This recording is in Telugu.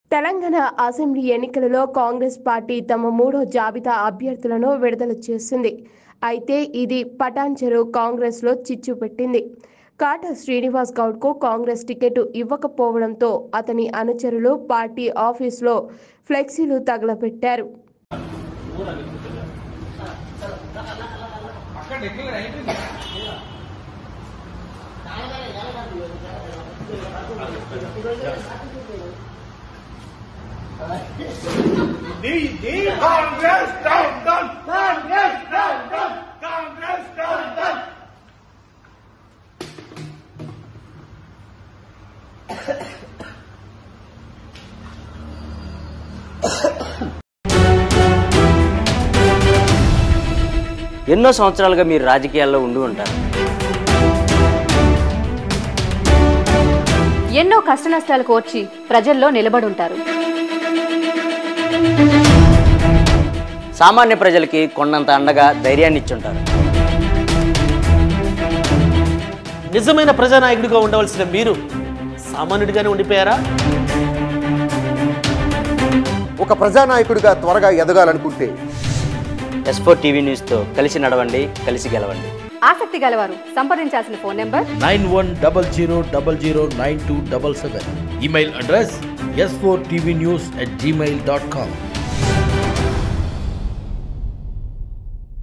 తెలంగాణ అసెంబ్లీ ఎన్నికలలో కాంగ్రెస్ పార్టీ తమ మూడో జాబితా అభ్యర్థులను విడుదల చేసింది అయితే ఇది పటాన్చెరు కాంగ్రెస్లో చిచ్చు పెట్టింది కాట శ్రీనివాస్ గౌడ్కు కాంగ్రెస్ టికెట్ ఇవ్వకపోవడంతో అతని అనుచరులు పార్టీ ఆఫీసులో ఫ్లెక్సీలు తగలబెట్టారు Congress down, down, Congress down, down, Congress down, down. ఎన్నో సంవత్సరాలుగా మీరు రాజకీయాల్లో ఉండి ఉంటారు ఎన్నో కష్టనష్టాలు కోర్చి ప్రజల్లో నిలబడుంటారు సామాన్య ప్రజలకి కొండంత అండగా ధైర్యాన్ని ఇచ్చుంటారు నిజమైన ప్రజానాయకుడిగా ఉండవలసిన మీరు సామాన్యుడిగానే ఉండిపోయారా ఒక ప్రజానాయకుడిగా త్వరగా ఎదగాలనుకుంటే ఎస్ ఫోర్ టీవీ న్యూస్తో కలిసి నడవండి కలిసి గెలవండి ఆసక్తి గలవారు సంప్రదించాల్సిన phone number nine one double zero double zero nine two double seven email address S four TV news at Gmail dot com